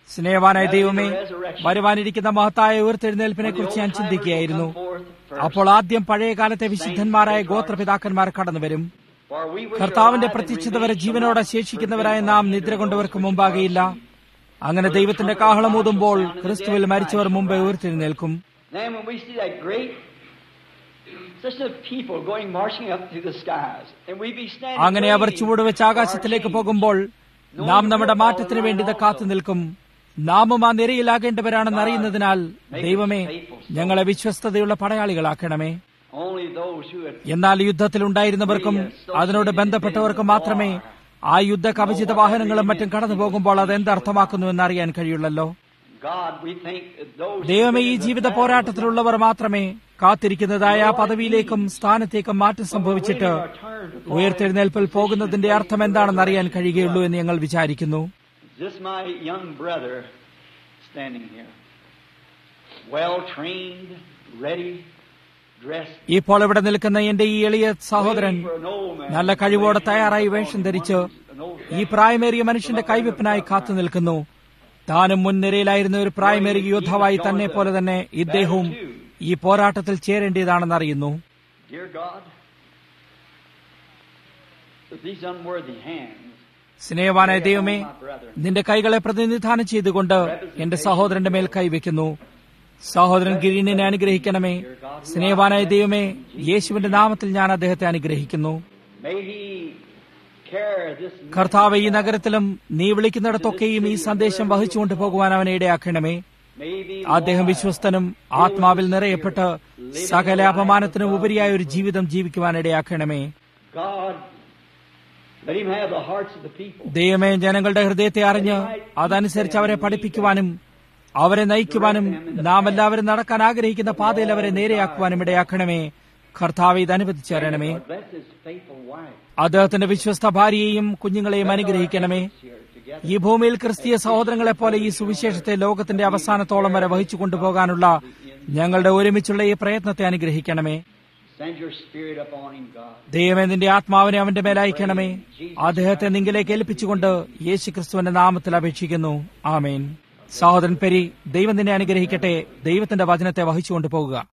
സ്നേഹവാനായ ദൈവമേ വരുവാനിരിക്കുന്ന മഹത്തായ ഉയർത്തെഴുന്നേൽപ്പിനെ കുറിച്ച് ഞാൻ ചിന്തിക്കുകയായിരുന്നു അപ്പോൾ ആദ്യം പഴയ കാലത്തെ വിശുദ്ധന്മാരായ ഗോത്രപിതാക്കന്മാർ കടന്നുവരും കർത്താവിന്റെ പ്രത്യക്ഷത വരെ ജീവനോടെ ശേഷിക്കുന്നവരായ നാം നിദ്ര കൊണ്ടവർക്ക് മുമ്പാകെയില്ല അങ്ങനെ ദൈവത്തിന്റെ കാഹളം ഊതുമ്പോൾ ക്രിസ്തുവിൽ മരിച്ചവർ മുമ്പേ ഉയർത്തെഴുന്നേൽക്കും Then when we see that great such a people going marching up through the skies, and we be standing അങ്ങനെ അവർ waiting ചുവടുവെച്ച് for ആകാശത്തിലേക്ക് our King. പോകുമ്പോൾ നാം നമ്മുടെ മാറ്റത്തിന് വേണ്ടി ഇത് കാത്തു നിൽക്കും നാമും ആ നിരയിലാകേണ്ടവരാണെന്ന് അറിയുന്നതിനാൽ ദൈവമേ ഞങ്ങളെ വിശ്വസ്തതയുള്ള പടയാളികളാക്കണമേ Only those who had എന്നാൽ യുദ്ധത്തിൽ ഉണ്ടായിരുന്നവർക്കും അതിനോട് ബന്ധപ്പെട്ടവർക്കും മാത്രമേ ആ യുദ്ധ കവചിത വാഹനങ്ങളും മറ്റും കടന്നു പോകുമ്പോൾ അത് എന്തർത്ഥമാക്കുന്നു എന്ന് അറിയാൻ കഴിയുള്ളല്ലോ God, we think that those who ദൈവമേ ഈ been in the ജീവിത battle പോരാട്ടത്തിലുള്ളവർ മാത്രമേ കാത്തിരിക്കുന്നതായ ആ പദവിയിലേക്കും സ്ഥാനത്തേക്കും മാറ്റം സംഭവിച്ചിട്ട് ഉയർത്തെഴുന്നേൽപ്പിൽ പോകുന്നതിന്റെ അർത്ഥം എന്താണെന്ന് അറിയാൻ കഴിയുകയുള്ളൂ എന്ന് ഞങ്ങൾ വിചാരിക്കുന്നു Is this my young brother standing here? Well trained, ready, dressed. ഇപ്പോൾ ഇവിടെ നിൽക്കുന്ന എന്റെ ഈ എളിയ സഹോദരൻ waiting for an old man നല്ല കഴിവോടെ തയ്യാറായി വേഷം ധരിച്ച് ഈ പ്രായമേറിയ മനുഷ്യന്റെ കൈവെപ്പിനായി കാത്തു നിൽക്കുന്നു താനും മുൻനിരയിലായിരുന്ന ഒരു പ്രായമേറിയ യോദ്ധാവായി തന്നെ പോലെ തന്നെ ഇദ്ദേഹവും ഈ പോരാട്ടത്തിൽ ചേരേണ്ടതാണെന്ന് അറിയുന്നു Dear God, with these unworthy hands, സ്നേഹവാനായ ദൈവമേ my brother, നിന്റെ കൈകളെ പ്രതിനിധാനം ചെയ്തുകൊണ്ട് എന്റെ സഹോദരന്റെ മേൽ കൈവയ്ക്കുന്നു സഹോദരൻ ഗിരീണിനെ അനുഗ്രഹിക്കണമേ സ്നേഹവാനായ ദൈവമേ യേശുവിന്റെ നാമത്തിൽ ഞാൻ അദ്ദേഹത്തെ അനുഗ്രഹിക്കുന്നു may he carry this കർത്താവ് ഈ നഗരത്തിലും നീ വിളിക്കുന്നിടത്തൊക്കെയും ഈ സന്ദേശം വഹിച്ചുകൊണ്ട് പോകുവാൻ അവനെ ഇടയാക്കണമേ may be അദ്ദേഹം വിശ്വസ്തനും ആത്മാവിൽ നിറയപ്പെട്ട് സകല അപമാനത്തിനും ഉപരിയായ ഒരു ജീവിതം ജീവിക്കുവാൻ ഇടയാക്കണമേ God, let him have the hearts of the people. ദൈവമേ ജനങ്ങളുടെ ഹൃദയത്തെ അറിഞ്ഞ് അതനുസരിച്ച് അവരെ പഠിപ്പിക്കുവാനും അവരെ നയിക്കുവാനും നാം എല്ലാവരും നടക്കാൻ ആഗ്രഹിക്കുന്ന പാതയിൽ അവരെ നേരെയാക്കുവാനും ഇടയാക്കണമേ കർത്താവ് ഇത് അനുവദിച്ചു തരണമേ Lord, bless his faithful wife അദ്ദേഹത്തിന്റെ വിശ്വസ്ത ഭാര്യയെയും കുഞ്ഞുങ്ങളെയും അനുഗ്രഹിക്കണമേ here together. ഈ ഭൂമിയിൽ ക്രിസ്തീയ സഹോദരങ്ങളെ പോലെ ഈ സുവിശേഷത്തെ ലോകത്തിന്റെ അവസാനത്തോളം വരെ വഹിച്ചു കൊണ്ടുപോകാനുള്ള ഞങ്ങളുടെ ഒരുമിച്ചുള്ള ഈ പ്രയത്നത്തെ അനുഗ്രഹിക്കണമേ Send your spirit upon him, God. ദൈവമേ നിന്റെ ആത്മാവിനെ അവന്റെ മേലയക്കണമേ അദ്ദേഹത്തെ നിങ്കിലേക്ക് ഏൽപ്പിച്ചുകൊണ്ട് യേശു ക്രിസ്തുവിന്റെ നാമത്തിൽ അപേക്ഷിക്കുന്നു ആമേൻ സഹോദരൻ പെരി ദൈവം നിന്നെ അനുഗ്രഹിക്കട്ടെ ദൈവത്തിന്റെ വചനത്തെ വഹിച്ചുകൊണ്ട് പോകുക